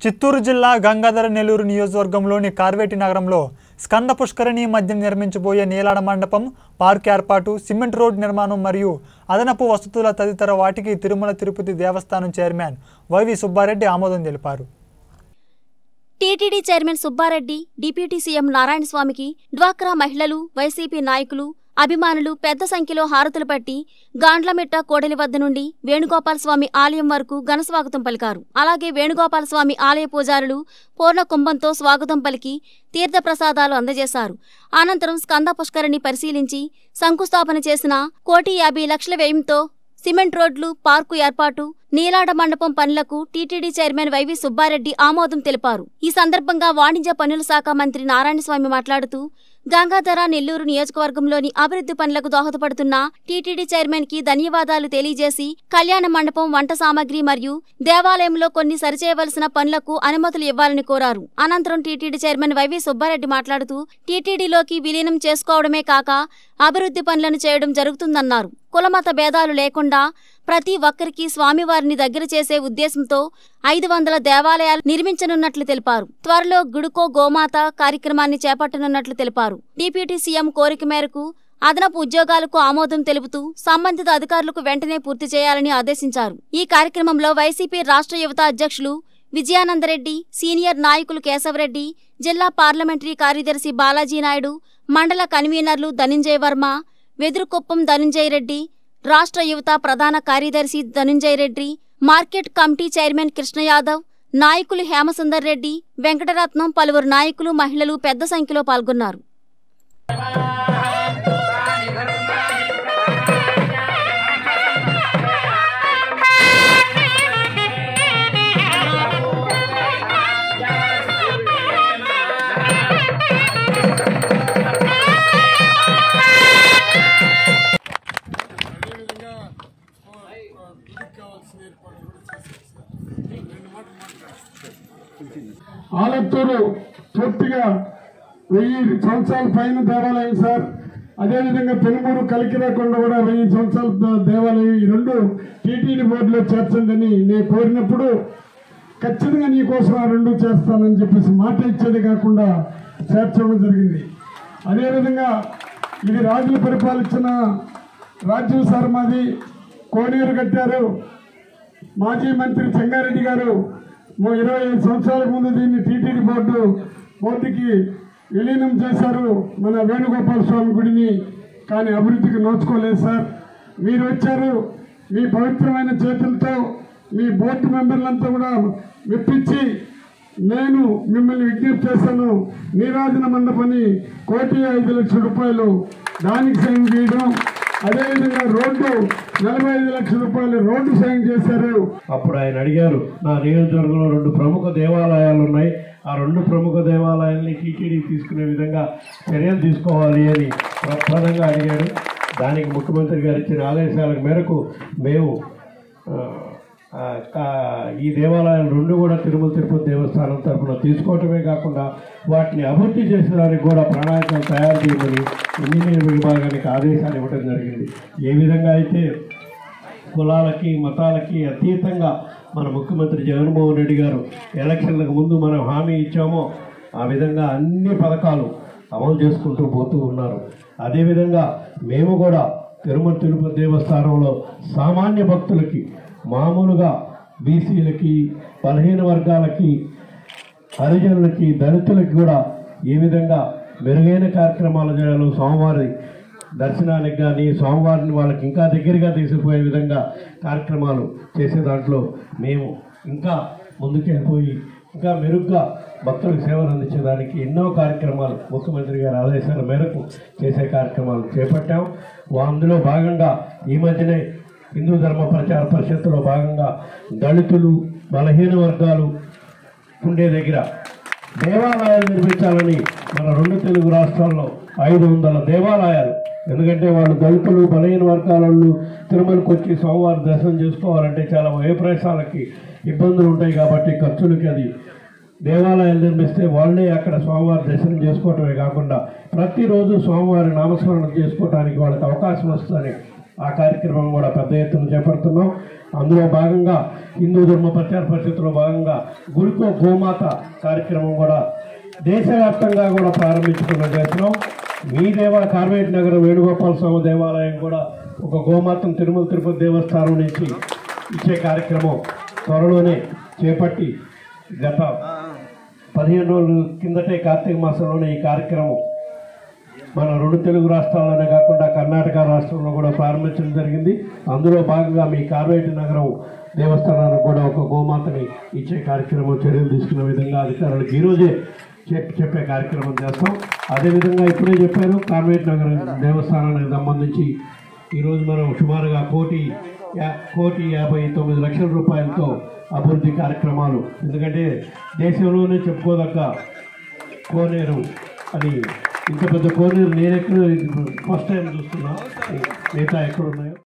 చిత్తూరు జిల్లా గంగాధర నెల్లూరు నియోజకవర్గంలోని కార్వేటి నగరంలో స్కంద పుష్కరిణి మధ్య నిర్మించబోయే నీలాడ మండపం పార్క్ ఏర్పాటు సిమెంట్ రోడ్ నిర్మాణం మరియు అదనపు వసతుల తదితర వాటికి తిరుమల తిరుపతి దేవస్థానం చైర్మన్ వైవి సుబ్బారెడ్డి ఆమోదం తెలిపారు TTD chairman Subbareddy deputy CM నారాయణస్వామికి డ్వాక్రా మహిళలు వైసీపీ నాయకులు అభిమానులు పెద్ద సంఖ్యలో హారతులు పట్టి గాండ్లమిట్ట కోడలి వద్ద నుండి వేణుగోపాల స్వామి ఆలయం వరకు ఘనస్వాగతం పలికారు అలాగే వేణుగోపాల స్వామి ఆలయ పూజారులు పూర్ణ కుంభంతో స్వాగతం పలికి తీర్థప్రసాదాలు అందజేశారు అనంతరం స్కంద పుష్కరిణి పరిశీలించి శంకుస్థాపన చేసిన కోటి యాభై లక్షల వ్యయంతో సిమెంట్ రోడ్లు పార్కు ఏర్పాటు నీలాడ మండపం పనులకు టీటీడీ చైర్మన్ వైవి సుబ్బారెడ్డి ఆమోదం తెలిపారు ఈ సందర్భంగా వాణిజ్య పన్నుల శాఖ మంత్రి నారాయణస్వామి మాట్లాడుతూ గంగాధర నెల్లూరు నియోజకవర్గంలోని అభివృద్ధి పనులకు దోహదపడుతున్న టీటీడీ చైర్మన్ కి ధన్యవాదాలు తెలియజేసి కళ్యాణ మండపం వంట సామాగ్రి మరియు దేవాలయంలో కొన్ని సరిచేయవలసిన పనులకు అనుమతులు ఇవ్వాలని కోరారు అనంతరం టీటీడీ చైర్మన్ వైవి సుబ్బారెడ్డి మాట్లాడుతూ టీటీడీలోకి విలీనం చేసుకోవడమే కాక అభివృద్ధి పనులను చేయడం జరుగుతుందన్నారు కులమత భేదాలు లేకుండా ప్రతి ఒక్కరికి స్వామివారిని దగ్గర చేసే ఉద్దేశంతో ఐదు వందల దేవాలయాలు నిర్మించనున్నట్లు తెలిపారు త్వరలో గుడుకో గోమాత కార్యక్రమాన్ని చేపట్టనున్నట్లు తెలిపారు డిప్యూటీ సీఎం కోరిక మేరకు అదనపు ఉద్యోగాలకు ఆమోదం తెలుపుతూ సంబంధిత అధికారులకు వెంటనే పూర్తి చేయాలని ఆదేశించారు ఈ కార్యక్రమంలో వైసీపీ రాష్ట్ర యువత అధ్యక్షులు విజయానందరెడ్డి సీనియర్ నాయకులు కేశవరెడ్డి జిల్లా పార్లమెంటరీ కార్యదర్శి బాలాజీ నాయుడు మండల కన్వీనర్లు ధనంజయ వర్మ వెదురుకుప్పం ధనంజయ రెడ్డి రాష్ట్ర యువత ప్రధాన కార్యదర్శి Dhananjaya Reddy market committee chairman Krishna Yadav నాయకులు హేమసుందర్ రెడ్డి వెంకటరత్నం పలువురు నాయకులు మహిళలు పెద్ద సంఖ్యలో పాల్గొన్నారు అదేవిధంగా ఆ, ఆ, గుడికి కావాల్సిన ఏర్పాట్లు కూడా చేశారు సార్ రెండు మాటలు మాట్లాడారు ఆలత్తూరు పూర్తిగా వెయ్యి సంవత్సరాల పైన దేవాలయం సార్ అదేవిధంగా పెనుమూరు కలికిరాకుండా కూడా వెయ్యి సంవత్సరాల ద- దేవాలయం ఈ రెండు టీటీడీ బోర్డులో చేర్చండి నేను కోరినప్పుడు ఖచ్చితంగా నీకోసం ఆ రెండు చేస్తానని చెప్పేసి మాట ఇచ్చేది కాకుండా చేర్చడం జరిగింది అదేవిధంగా ఇది రాజులు పరిపాలించిన రాజ్యం సార్ మాది కోనేరు కట్టారు మాజీ మంత్రి చెంగారెడ్డి గారు ఓ ఇరవై ఐదు సంవత్సరాల ముందు దీన్ని టీటీడీ బోర్డు బోర్డుకి విలీనం చేశారు మన వేణుగోపాల స్వామి గుడిని కానీ అభివృద్ధికి నోచుకోలేదు సార్ మీరు వచ్చారు మీ పవిత్రమైన చేతులతో మీ బోర్డు మెంబర్లంతా కూడా మెప్పించి నేను మిమ్మల్ని విజ్ఞప్తి చేశాను నీరాజన మండపని కోటి ఐదు లక్షల రూపాయలు దానికి సాయం చేయడం అదేవిధంగా రోడ్డు నలభై ఐదు లక్షల రూపాయలు రోడ్డు సాయం చేశారు అప్పుడు ఆయన అడిగారు నా నియోజకవర్గంలో రెండు ప్రముఖ దేవాలయాలు ఉన్నాయి ఆ రెండు ప్రముఖ దేవాలయాల్ని టీటీడీ తీసుకునే విధంగా చర్యలు తీసుకోవాలి అని ప్రధానంగా అడిగాడు దానికి ముఖ్యమంత్రి గారు ఇచ్చిన ఆదేశాల మేరకు మేము ఆ, ఆ, కా- ఈ దేవాలయాలు రెండు కూడా తిరుమల తిరుపతి దేవస్థానం తరఫున తీసుకోవటమే కాకుండా వాటిని అభివృద్ధి చేసడానికి కూడా ప్రణాళికలు తయారు చేయమని ఇంజనీరింగ్ విభాగానికి ఆదేశాలు ఇవ్వడం జరిగింది ఏ విధంగా అయితే కులాలకి మతాలకి అతీతంగా మన ముఖ్యమంత్రి జగన్మోహన్ రెడ్డి గారు ఎలక్షన్లకు ముందు మనం హామీ ఇచ్చామో ఆ విధంగా అన్ని పథకాలు అమలు చేసుకుంటూ పోతూ ఉన్నారు అదేవిధంగా మేము కూడా తిరుమల తిరుపతి దేవస్థానంలో సామాన్య భక్తులకి మామూలుగా బీసీలకి బలహీన వర్గాలకి హరిజనులకి దళితులకి కూడా ఏ విధంగా మెరుగైన కార్యక్రమాలు చేయాలో స్వామివారి దర్శనానికి కానీ స్వామివారిని వాళ్ళకి ఇంకా దగ్గరగా తీసుకుపోయే విధంగా కార్యక్రమాలు చేసే దాంట్లో మేము ఇంకా ముందుకెళ్ళిపోయి ఇంకా మెరుగ్గా భక్తులకు సేవలు అందించడానికి ఎన్నో కార్యక్రమాలు ముఖ్యమంత్రి గారి ఆదేశాల మేరకు చేసే కార్యక్రమాలు చేపట్టాం వా- అందులో భాగంగా ఈ మధ్యనే హిందూ ధర్మ ప్రచార పరిషత్తులో భాగంగా దళితులు బలహీన వర్గాలు ఉండే దగ్గర దేవాలయాలు నిర్మించాలని మన రెండు తెలుగు రాష్ట్రాల్లో ఐదు వందల దేవాలయాలు ఎందుకంటే వాళ్ళు దళితులు బలహీన వర్గాల వాళ్ళు తిరుమలకు వచ్చి స్వామివారి దర్శనం చేసుకోవాలంటే చాలా వ్యయప్రయాసాలకి ఇబ్బందులు ఉంటాయి కాబట్టి ఖర్చులకి అది దేవాలయాలు నిర్మిస్తే వాళ్ళే అక్కడ స్వామివారి దర్శనం చేసుకోవటమే కాకుండా ప్రతిరోజు స్వామివారి నామస్మరణ చేసుకోవడానికి వాళ్ళకి అవకాశం వస్తుందని ఆ కార్యక్రమం కూడా పెద్ద ఎత్తున చేపడుతున్నాం అందులో భాగంగా హిందూ ధర్మ ప్రచార పరిస్థితిలో భాగంగా గురుకో గోమాత కార్యక్రమం కూడా దేశవ్యాప్తంగా కూడా ప్రారంభించుకున్న చేస్తున్నాం మీ దేవ కార్వేట్ నగర వేణుగోపాల స్వామి దేవాలయం కూడా ఒక గోమాతను తిరుమల తిరుపతి దేవస్థానం నుంచి ఇచ్చే కార్యక్రమం త్వరలోనే చేపట్టి గత పదిహేను రోజుల కిందటే కార్తీక మాసంలోనే ఈ కార్యక్రమం మన రెండు తెలుగు రాష్ట్రాల్లోనే కాకుండా కర్ణాటక రాష్ట్రంలో కూడా ప్రారంభించడం జరిగింది అందులో భాగంగా మీ కార్వేటి నగరం దేవస్థానానికి కూడా ఒక గోమాతని ఇచ్చే కార్యక్రమం చర్యలు తీసుకునే విధంగా అధికారులకు ఈరోజే చెప్పి చెప్పే కార్యక్రమం చేస్తాం అదేవిధంగా ఇప్పుడే చెప్పారు కార్వేట్ నగరం దేవస్థానానికి సంబంధించి ఈరోజు మనం సుమారుగా కోటి యా- కోటి యాభై తొమ్మిది లక్షల రూపాయలతో అభివృద్ధి కార్యక్రమాలు ఎందుకంటే దేశంలోనే చెప్పుకోదగ్గ కోనేరు అని ఇంత పెద్ద కోనేరు నేను ఎక్కడ ఫస్ట్ టైం చూస్తున్నా మిగతా ఎక్కడ ఉన్నాయో